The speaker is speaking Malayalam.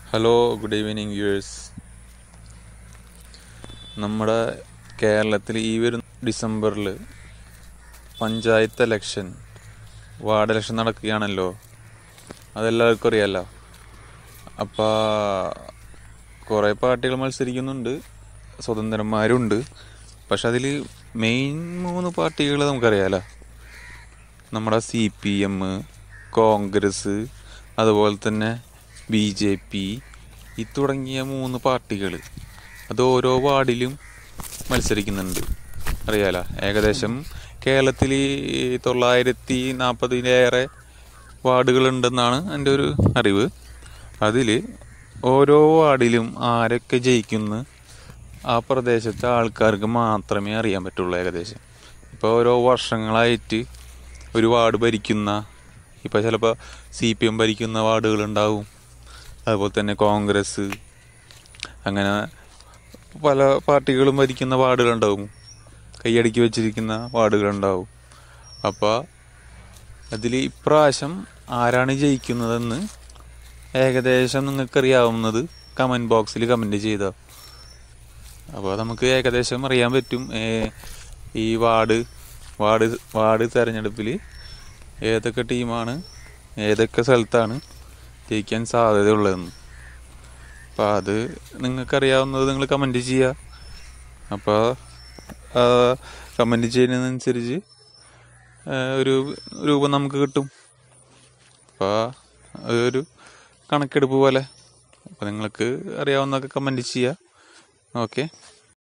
ഹലോ ഗുഡ് ഈവനിങ് വ്യൂവേഴ്സ് നമ്മുടെ കേരളത്തിൽ ഈ വരുന്ന ഡിസംബറിൽ പഞ്ചായത്ത് ഇലക്ഷൻ വാർഡ് ഇലക്ഷൻ നടക്കുകയാണല്ലോ അതെല്ലാവർക്കും അറിയാമല്ലോ അപ്പോൾ കുറേ പാർട്ടികൾ മത്സരിക്കുന്നുണ്ട് സ്വതന്ത്രന്മാരുണ്ട് പക്ഷെ അതിൽ മെയിൻ മൂന്ന് പാർട്ടികൾ നമുക്കറിയാമല്ലോ നമ്മുടെ സി പി എം കോൺഗ്രസ് അതുപോലെ തന്നെ ബി ജെ പി ഈ തുടങ്ങിയ മൂന്ന് പാർട്ടികൾ അത് ഓരോ വാർഡിലും മത്സരിക്കുന്നുണ്ട് അറിയാലോ ഏകദേശം കേരളത്തിൽ തൊള്ളായിരത്തി നാൽപ്പതിലേറെ വാർഡുകളുണ്ടെന്നാണ് എൻ്റെ ഒരു അറിവ് അതിൽ ഓരോ വാർഡിലും ആരൊക്കെ ജയിക്കുന്നു ആ പ്രദേശത്തെ ആൾക്കാർക്ക് മാത്രമേ അറിയാൻ പറ്റുള്ളൂ ഏകദേശം ഇപ്പോൾ ഓരോ വർഷങ്ങളായിട്ട് ഒരു വാർഡ് ഭരിക്കുന്ന ഇപ്പോൾ ചിലപ്പോൾ സി പി എം ഭരിക്കുന്ന വാർഡുകളുണ്ടാവും അതുപോലെ തന്നെ കോൺഗ്രസ് അങ്ങനെ പല പാർട്ടികളും ഭരിക്കുന്ന വാർഡുകളുണ്ടാവും കൈയടക്കി വെച്ചിരിക്കുന്ന വാർഡുകളുണ്ടാവും അപ്പോൾ അതിൽ ഇപ്രാവശ്യം ആരാണ് ജയിക്കുന്നതെന്ന് ഏകദേശം നിങ്ങൾക്കറിയാവുന്നത് കമൻറ്റ് ബോക്സിൽ കമൻറ്റ് ചെയ്തോ അപ്പോൾ നമുക്ക് ഏകദേശം അറിയാൻ പറ്റും ഏ, ഈ വാർഡ് വാർഡ് വാർഡ് തെരഞ്ഞെടുപ്പിൽ ഏതൊക്കെ ടീമാണ് ഏതൊക്കെ സ്ഥലത്താണ് ജയിക്കാൻ സാധ്യതയുള്ളതെന്ന് അപ്പോൾ അത് നിങ്ങൾക്കറിയാവുന്നത് നിങ്ങൾ കമൻറ്റ് ചെയ്യുക അപ്പോൾ കമൻറ്റ് ചെയ്യുന്നതനുസരിച്ച് ആ, ഒരു രൂപം നമുക്ക് കിട്ടും അപ്പോൾ അതൊരു കണക്കെടുപ്പ് പോലെ അപ്പോൾ നിങ്ങൾക്ക് അറിയാവുന്നതൊക്കെ കമൻറ്റ് ചെയ്യുക ഓക്കെ